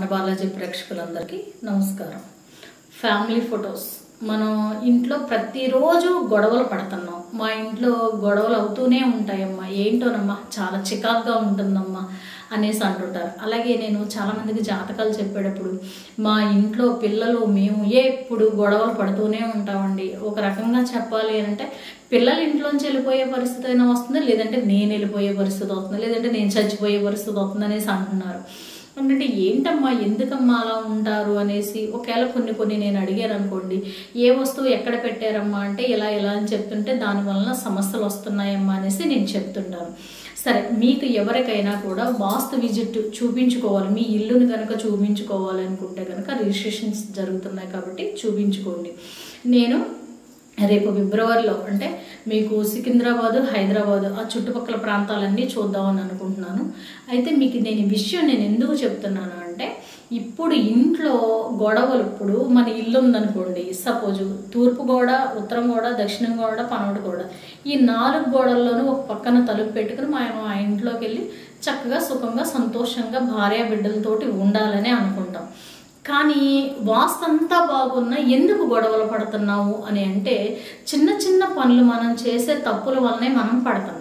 బాలాజీ ప్రేక్షకులందరికీ నమస్కారం family photos మనం ఇంట్లో ప్రతిరోజు గొడవలు పడుతున్నాం మా ఇంట్లో గొడవలు అవుతూనే ఉంటాయమ్మా ఏంటోనమ్మా చాలా చికాగ్గా ఉంటుందమ్మా అనేసి అంటుంటారు అలాగే నేను చాలామందికి జాతకాలు చెప్పేటప్పుడు మా ఇంట్లో పిల్లలు మేము ఎప్పుడు గొడవలు పడుతూనే ఉంటామండి ఒక రకంగా చెప్పాలి అంటే పిల్లలు ఇంట్లోంచి వెళ్ళిపోయే పరిస్థితి అయినా వస్తుంది లేదంటే నేను వెళ్ళిపోయే పరిస్థితి వస్తుంది లేదంటే నేను చచ్చిపోయే పరిస్థితి వస్తుంది అనేసి అంటున్నారు అంటే ఏంటమ్మా ఎందుకమ్మా అలా ఉంటారు అనేసి ఒకవేళ కొన్ని కొన్ని నేను అడిగాను అనుకోండి ఏ వస్తువు ఎక్కడ పెట్టారమ్మా అంటే ఇలా ఇలా అని చెప్తుంటే దాని వలన సమస్యలు వస్తున్నాయమ్మా అనేసి నేను చెప్తుంటాను సరే మీకు ఎవరికైనా కూడా వాస్తు విజిట్ చూపించుకోవాలి మీ ఇల్లుని కనుక చూపించుకోవాలి అనుకుంటే కనుక రిజిస్ట్రేషన్స్ జరుగుతున్నాయి కాబట్టి చూపించుకోండి నేను రేపు ఫిబ్రవరిలో అంటే మీకు సికింద్రాబాదు హైదరాబాదు ఆ చుట్టుపక్కల ప్రాంతాలన్నీ చూద్దామని అనుకుంటున్నాను అయితే మీకు నేను ఈ విషయం నేను ఎందుకు చెప్తున్నాను అంటే ఇప్పుడు ఇంట్లో గొడవలు ఇప్పుడు మన ఇల్లు ఉందనుకోండి సపోజ్ తూర్పు గోడ ఉత్తరం గోడ దక్షిణం గోడ పనవటి గోడ ఈ నాలుగు గోడల్లోనూ ఒక పక్కన తలుపు పెట్టుకుని మనం ఆ ఇంట్లోకి వెళ్ళి చక్కగా సుఖంగా సంతోషంగా భార్య బిడ్డలతోటి ఉండాలని అనుకుంటాం కానీ వాస్తు అంతా బాగున్నా ఎందుకు గొడవలు పడుతున్నావు అని అంటే చిన్న చిన్న పనులు మనం చేసే తప్పుల వల్లనే మనం పడుతున్నాం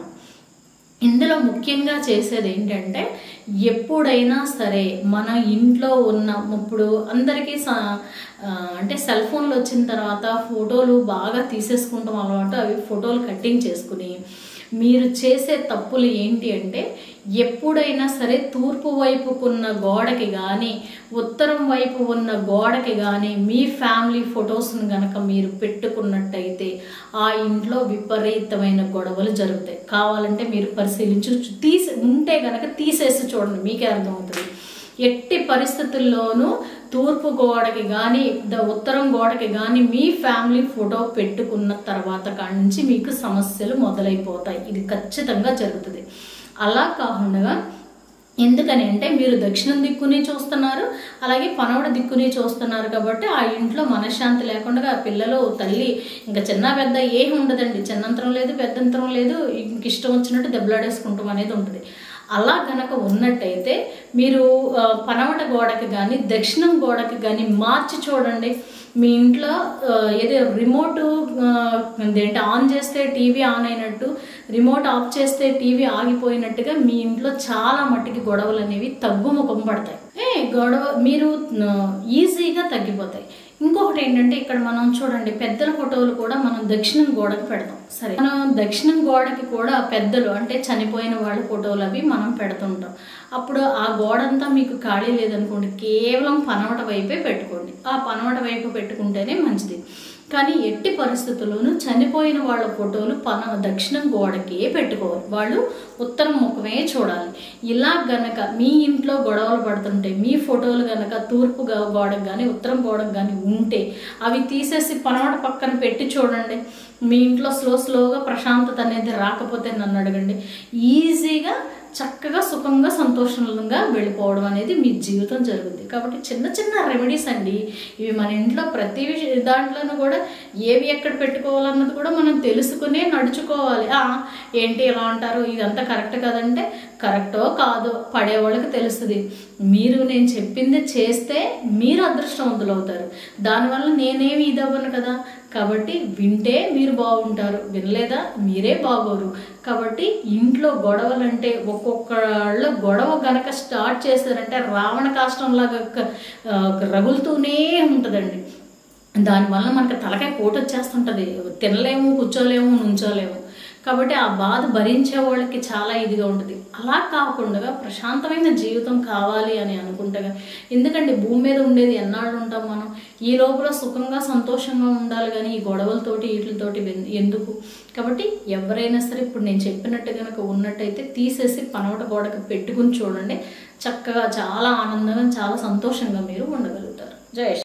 ఇందులో ముఖ్యంగా చేసేది ఏంటంటే ఎప్పుడైనా సరే మన ఇంట్లో ఉన్న ఇప్పుడు అందరికీ స- ఆ, అంటే సెల్ ఫోన్లు వచ్చిన తర్వాత ఫోటోలు బాగా తీసేసుకుంటాం అలవాటు అవి ఫోటోలు కట్టింగ్ చేసుకుని మీరు చేసే తప్పులు ఏంటి అంటే ఎప్పుడైనా సరే తూర్పు వైపుకున్న గోడకి కానీ ఉత్తరం వైపు ఉన్న గోడకి కానీ మీ ఫ్యామిలీ ఫొటోస్ను గనక మీరు పెట్టుకున్నట్టయితే ఆ ఇంట్లో విపరీతమైన గొడవలు జరుగుతాయి కావాలంటే మీరు పరిశీలించి తీసి ఉంటే గనక తీసేసి చూడండి మీకే అర్థమవుతుంది ఎట్టి పరిస్థితుల్లోనూ తూర్పు గోడకి కానీ ద ఉత్తరం గోడకి కానీ మీ ఫ్యామిలీ ఫోటో పెట్టుకున్న తర్వాత కాడి నుంచి మీకు సమస్యలు మొదలైపోతాయి ఇది ఖచ్చితంగా జరుగుతుంది అలా కాకుండా ఎందుకని అంటే మీరు దక్షిణం దిక్కుని చూస్తున్నారు అలాగే పనవడ దిక్కుని చూస్తున్నారు కాబట్టి ఆ ఇంట్లో మనశ్శాంతి లేకుండా ఆ పిల్లలు తల్లి ఇంకా చిన్న పెద్ద ఏం ఉండదండి చిన్నంతరం లేదు పెద్దంతరం లేదు ఇంక ఇష్టం వచ్చినట్టు దెబ్బలాడేసుకుంటాం అనేది ఉంటుంది అలా గనక ఉన్నట్టయితే మీరు ఆ, పనవట గోడకి కానీ దక్షిణం గోడకి కానీ మార్చి చూడండి మీ ఇంట్లో ఆ, ఏదో రిమోట్ ఆ, ఏంటి ఆన్ చేస్తే టీవీ ఆన్ అయినట్టు రిమోట్ ఆఫ్ చేస్తే టీవీ ఆగిపోయినట్టుగా మీ ఇంట్లో చాలా మట్టికి గొడవలు అనేవి తగ్గుముఖం పడతాయి ఏ గొడవ మీరు ఆ, ఈజీగా తగ్గిపోతాయి ఇంకొకటి ఏంటంటే ఇక్కడ మనం చూడండి పెద్దల ఫోటోలు కూడా మనం దక్షిణం గోడకు పెడతాం సరే మనం దక్షిణం గోడకి కూడా పెద్దలు అంటే చనిపోయిన వాళ్ళ ఫోటోలు అవి మనం పెడుతుంటాం అప్పుడు ఆ గోడంతా మీకు ఖాళీ లేదనుకోండి కేవలం పనవట వైపే పెట్టుకోండి ఆ పనవట వైపు పెట్టుకుంటేనే మంచిది కానీ ఎట్టి పరిస్థితుల్లోనూ చనిపోయిన వాళ్ళ ఫోటోలు పన దక్షిణం గోడకే పెట్టుకోవాలి వాళ్ళు ఉత్తరం ముఖమే చూడాలి ఇలా గనక మీ ఇంట్లో గొడవలు పడుతుంటే మీ ఫోటోలు గనక తూర్పు గ- గోడకు కానీ ఉత్తరం గోడకు కానీ ఉంటే అవి తీసేసి పనవట పక్కన పెట్టి చూడండి మీ ఇంట్లో స్లో స్లోగా ప్రశాంతత అనేది రాకపోతే నన్ను అడగండి ఈజీగా చక్కగా సుఖంగా సంతోషంగా వెళ్ళిపోవడం అనేది మీ జీవితం జరుగుతుంది కాబట్టి చిన్న చిన్న రెమెడీస్ అండి ఇవి మన ఇంట్లో ప్రతి విష- దాంట్లోనూ కూడా ఏవి ఎక్కడ పెట్టుకోవాలన్నది కూడా మనం తెలుసుకునే నడుచుకోవాలి ఆ, ఏంటి ఇలా అంటారు ఇదంతా కరెక్ట్ కదంటే కరెక్టో కాదో పడేవాళ్ళకి తెలుస్తుంది మీరు నేను చెప్పింది చేస్తే మీరు అదృష్టవంతులు అవుతారు దానివల్ల నేనేమి ఇది అవ్వను కదా కాబట్టి వింటే మీరు బాగుంటారు వినలేదా మీరే బాగోరు కాబట్టి ఇంట్లో గొడవలంటే ఒక్కొక్కళ్ళ గొడవ గనక స్టార్ట్ చేశారంటే రావణ కాష్టంలాగా క- ఆ, రగులుతూనే ఉంటుందండి దానివల్ల మనకి తలకాయ పోటు వచ్చేస్తుంటుంది తినలేము కూర్చోలేము నుంచోలేము కాబట్టి ఆ బాధ భరించే వాళ్ళకి చాలా ఇదిగా ఉంటుంది అలా కాకుండా ప్రశాంతమైన జీవితం కావాలి అని అనుకుంటే గా- ఎందుకంటే భూమి మీద ఉండేది ఎన్నాళ్ళు ఉంటాం మనం ఈ లోపల సుఖంగా సంతోషంగా ఉండాలి కానీ ఈ గొడవలతోటి వీటితోటి వెన్- ఎందుకు కాబట్టి ఎవరైనా సరే ఇప్పుడు నేను చెప్పినట్టు కనుక ఉన్నట్టయితే తీసేసి పనవట గోడకు పెట్టుకుని చూడండి చక్కగా చాలా ఆనందంగా చాలా సంతోషంగా మీరు ఉండగలుగుతారు జయ శ్రీ-